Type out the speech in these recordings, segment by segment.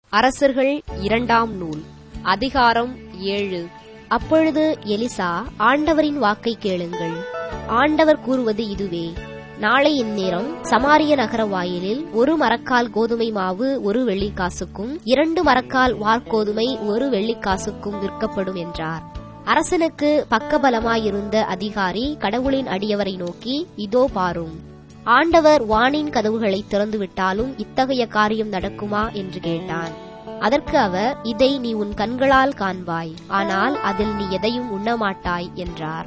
அரசர்கள் இரண்டாம் நூல் அதிகாரம் ஏழு அப்பொழுது எலிசா ஆண்டவரின் வாக்கை கேளுங்கள் ஆண்டவர் கூறுவது இதுவே நாளை இந்நேரம் சமாரிய நகர வாயிலில் ஒரு மரக்கால் கோதுமை மாவு ஒரு வெள்ளிக்காசுக்கும் இரண்டு மரக்கால் வார்கோதுமை ஒரு வெள்ளிக்காசுக்கும் விற்கப்படும் என்றார் அரசனுக்கு பக்கபலமாயிருந்த அதிகாரி கடவுளின் அடியவரை நோக்கி இதோ பாரும் ஆண்டவர் வானின் கதவுகளை திறந்துவிட்டாலும் இத்தகைய காரியம் நடக்குமா என்று கேட்டான் அதற்கு அவர் இதை நீ உன் கண்களால் காண்பாய் ஆனால் அதில் நீ எதையும் உண்ணமாட்டாய் என்றார்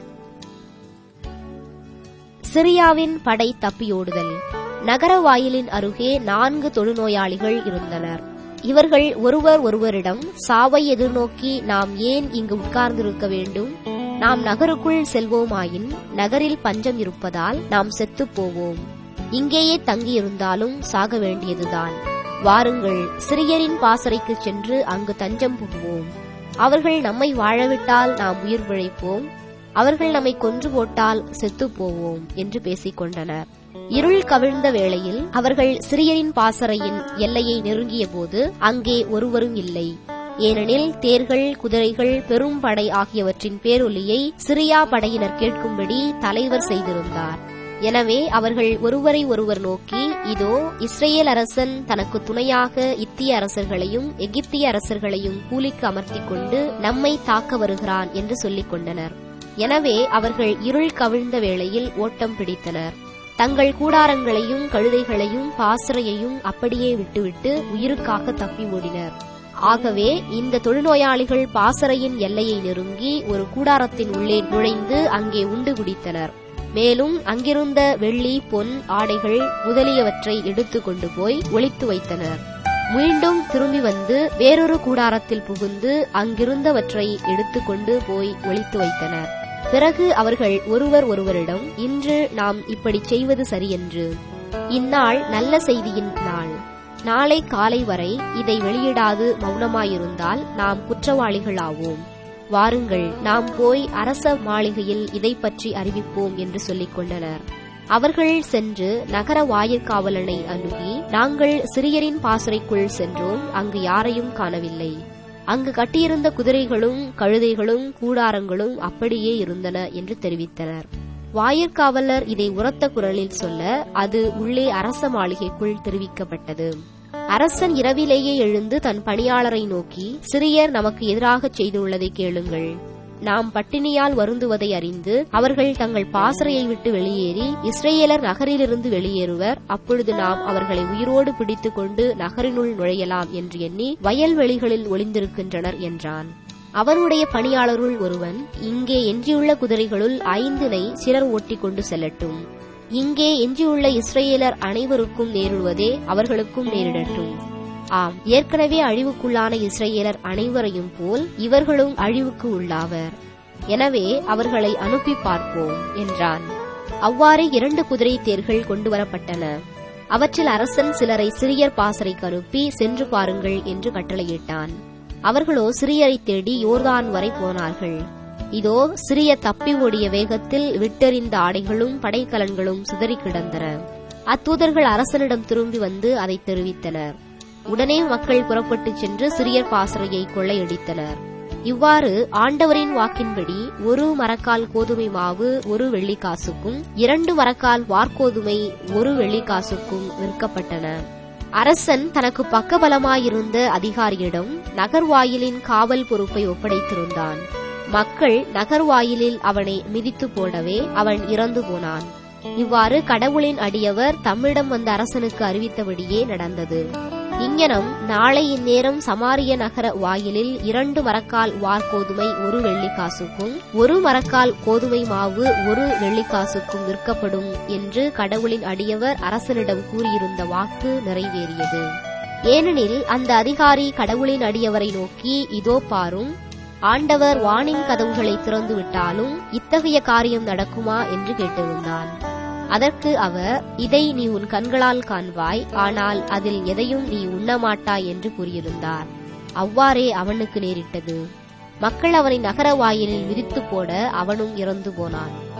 சிரியாவின் படை தப்பியோடுதல் நகர வாயிலின் அருகே நான்கு தொழுநோயாளிகள் இருந்தனர் இவர்கள் ஒருவர் ஒருவரிடம் சாவை எதிர்நோக்கி நாம் ஏன் இங்கு உட்கார்ந்திருக்க வேண்டும் நாம் நகருக்குள் செல்வோமாயின் நகரில் பஞ்சம் இருப்பதால் நாம் செத்துப் போவோம் இங்கேயே தங்கியிருந்தாலும் சாக வேண்டியதுதான் வாருங்கள் சிறியரின் பாசறைக்கு சென்று அங்கு தஞ்சம் புகுவோம் அவர்கள் நம்மை வாழவிட்டால் நாம் உயிர் பிழைப்போம் அவர்கள் நம்மை கொன்று போட்டால் செத்துப் போவோம் என்று பேசிக் கொண்டனர் இருள் கவிழ்ந்த வேளையில் அவர்கள் சிறியரின் பாசறையின் எல்லையை நெருங்கிய போது அங்கே ஒருவரும் இல்லை ஏனெனில் தேர்கள் குதிரைகள் பெரும் படை ஆகியவற்றின் பேரொலியை சிரியா படையினர் கேட்கும்படி தலைவர் செய்திருந்தார் எனவே அவர்கள் ஒருவரை ஒருவர் நோக்கி இதோ இஸ்ரேல் அரசன் தனக்கு துணையாக இத்திய அரசர்களையும் எகிப்திய அரசர்களையும் கூலிக்கு அமர்த்திக் கொண்டு நம்மை தாக்க வருகிறான் என்று சொல்லிக் கொண்டனர் எனவே அவர்கள் இருள் கவிழ்ந்த வேளையில் ஓட்டம் பிடித்தனர் தங்கள் கூடாரங்களையும் கழுதைகளையும் பாசறையையும் அப்படியே விட்டுவிட்டு உயிருக்காக தப்பி ஓடினர் ஆகவே இந்த தொழுநோயாளிகள் பாசறையின் எல்லையை நெருங்கி ஒரு கூடாரத்தின் உள்ளே நுழைந்து அங்கே உண்டு குடித்தனர் மேலும் அங்கிருந்த வெள்ளி பொன் ஆடைகள் முதலியவற்றை எடுத்து கொண்டு போய் ஒளித்து வைத்தனர் மீண்டும் திரும்பி வந்து வேறொரு கூடாரத்தில் புகுந்து அங்கிருந்தவற்றை எடுத்துக்கொண்டு போய் ஒளித்து வைத்தனர் பிறகு அவர்கள் ஒருவர் ஒருவரிடம் இன்று நாம் இப்படி செய்வது சரியென்று இந்நாள் நல்ல செய்தியின் நாள் நாளை காலை வரை இதை வெளியிடாது மௌனமாயிருந்தால் நாம் குற்றவாளிகளாவோம் வாருங்கள் நாம் போய் அரச மாளிகையில் இதை பற்றி அறிவிப்போம் என்று சொல்லிக் கொண்டனர் அவர்கள் சென்று நகர வாயிற்காவலனை அணுகி நாங்கள் சிறியரின் பாசறைக்குள் சென்றோம் அங்கு யாரையும் காணவில்லை அங்கு கட்டியிருந்த குதிரைகளும் கழுதைகளும் கூடாரங்களும் அப்படியே இருந்தன என்று தெரிவித்தனர் வாயிற்காவலர் இதை உரத்த குரலில் சொல்ல அது உள்ளே அரச மாளிகைக்குள் தெரிவிக்கப்பட்டது அரசன் இரவிலேயே எழுந்து தன் பணியாளரை நோக்கி சிறியர் நமக்கு எதிராக செய்துள்ளதை கேளுங்கள் நாம் பட்டினியால் வருந்துவதை அறிந்து அவர்கள் தங்கள் பாசறையை விட்டு வெளியேறி இஸ்ரேலர் நகரிலிருந்து வெளியேறுவர் அப்பொழுது நாம் அவர்களை உயிரோடு பிடித்துக் கொண்டு நகரினுள் நுழையலாம் என்று எண்ணி வயல்வெளிகளில் ஒளிந்திருக்கின்றனர் என்றான் அவனுடைய பணியாளருள் ஒருவன் இங்கே எஞ்சியுள்ள குதிரைகளுள் ஐந்தினை சிலர் ஓட்டிக் கொண்டு செல்லட்டும் இங்கே எஞ்சியுள்ள இஸ்ரேலர் அனைவருக்கும் நேரிடுவதே அவர்களுக்கும் நேரிடட்டும் ஆம் ஏற்கனவே அழிவுக்குள்ளான இஸ்ரேலர் அனைவரையும் போல் இவர்களும் அழிவுக்கு உள்ளாவர் எனவே அவர்களை அனுப்பி பார்ப்போம் என்றான் அவ்வாறு இரண்டு குதிரை தேர்கள் கொண்டு வரப்பட்டன அவற்றில் அரசன் சிலரை சிறியர் பாசறைக்கு அனுப்பி சென்று பாருங்கள் என்று கட்டளையிட்டான் அவர்களோ சிறியரை தேடி யோர்தான் வரை போனார்கள் இதோ சிறிய தப்பி ஓடிய வேகத்தில் விட்டெறிந்த ஆடைகளும் படைக்கலன்களும் சிதறி கிடந்தன அத்தூதர்கள் அரசனிடம் திரும்பி வந்து அதை தெரிவித்தனர் உடனே மக்கள் புறப்பட்டுச் சென்று சிறியர் பாசறையை கொள்ளையடித்தனர் இவ்வாறு ஆண்டவரின் வாக்கின்படி ஒரு மரக்கால் கோதுமை மாவு ஒரு வெள்ளிக்காசுக்கும் இரண்டு மரக்கால் வார்கோதுமை ஒரு வெள்ளிக்காசுக்கும் விற்கப்பட்டன அரசன் தனக்கு பக்கபலமாயிருந்த அதிகாரியிடம் நகர்வாயிலின் காவல் பொறுப்பை ஒப்படைத்திருந்தான் மக்கள் நகர்வாயிலில் அவனை மிதித்து போடவே அவன் இறந்து போனான் இவ்வாறு கடவுளின் அடியவர் தம்மிடம் வந்த அரசனுக்கு அறிவித்தபடியே நடந்தது இங்ஙனம் நாளை இந்நேரம் சமாரிய நகர வாயிலில் இரண்டு மரக்கால் வார்கோதுமை ஒரு வெள்ளிக்காசுக்கும் ஒரு மரக்கால் கோதுமை மாவு ஒரு வெள்ளிக்காசுக்கும் விற்கப்படும் என்று கடவுளின் அடியவர் அரசனிடம் கூறியிருந்த வாக்கு நிறைவேறியது ஏனெனில் அந்த அதிகாரி கடவுளின் அடியவரை நோக்கி இதோ பாரும் ஆண்டவர் வானின் கதவுகளை திறந்து விட்டாலும் இத்தகைய காரியம் நடக்குமா என்று கேட்டிருந்தான் அதற்கு அவர் இதை நீ உன் கண்களால் காண்பாய் ஆனால் அதில் எதையும் நீ உண்ணமாட்டாய் என்று கூறியிருந்தார் அவ்வாறே அவனுக்கு நேரிட்டது மக்கள் அவனை நகர வாயிலில் விரித்து போட அவனும் இறந்து போனான்